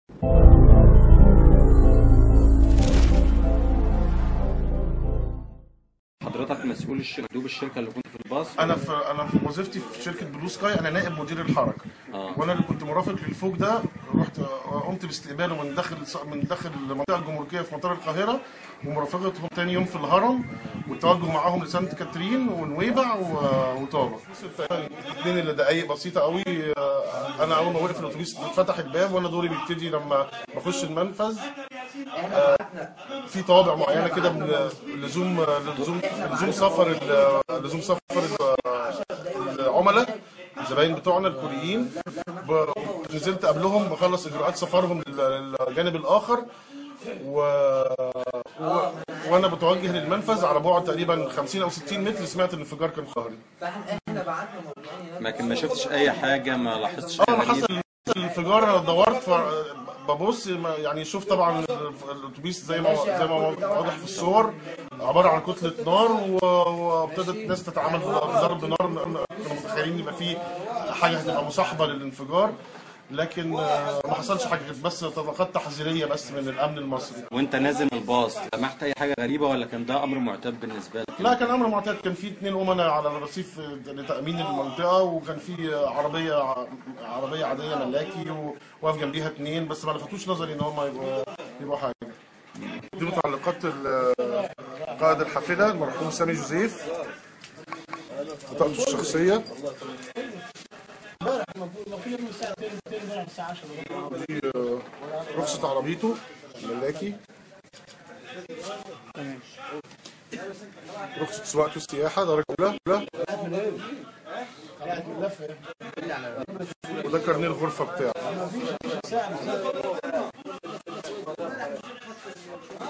حضرتك مسؤول الشركه دوب الشركه اللي كنت في الباص انا في انا في وظيفتي في شركه بلو سكاي انا نائب مدير الحركه آه. وانا اللي كنت مرافق للفوج ده رحت قمت باستقباله من داخل من داخل المنطقه الجمركيه في مطار القاهره ومرافقتهم تاني يوم في الهرم والتوجه معاهم لسانت كاترين ونويبع و- وطابا الاثنين اللي دقايق بسيطه قوي آه، انا اول ما وقف الاتوبيس اتفتح الباب وانا دوري بيبتدي لما بخش المنفذ آه، في طوابع معينه كده من لزوم لزوم لزوم سفر ال- لزوم سفر ال- العملاء الزباين بتوعنا الكوريين ب- نزلت قبلهم بخلص اجراءات سفرهم لل- للجانب الاخر و... و... وانا بتوجه للمنفذ على بعد تقريبا 50 او 60 متر سمعت ان الانفجار كان قهري لكن ما شفتش اي حاجه ما لاحظتش اه حاجه انا غريبة؟ حصل الانفجار انا دورت ف... ببص ما- يعني شوف طبعا الاتوبيس زي ما زي ما واضح في الصور عباره عن كتله نار و- وابتدت الناس تتعامل بضرب نار كانوا متخيلين يبقى في حاجه هتبقى مصاحبه للانفجار لكن آه، ما حصلش حاجه كانت بس طلقات تحذيريه بس من الامن المصري وانت نازل من الباص لمحت اي حاجه غريبه ولا كان ده امر معتاد بالنسبه لك لا كان امر معتاد كان في اثنين امناء على الرصيف لتامين المنطقه وكان في عربيه عربيه عاديه ملاكي وواقف جنبيها اثنين بس ما لفتوش نظري ان هم يبقوا يبقوا حاجه دي متعلقات ال- قائد الحافله المرحوم سامي جوزيف بطاقته الشخصيه دي آه، رخصه عربيته ملاكي رخصة سواقته السياحة درجة أولى أولى وده كارنيه الغرفة بتاعه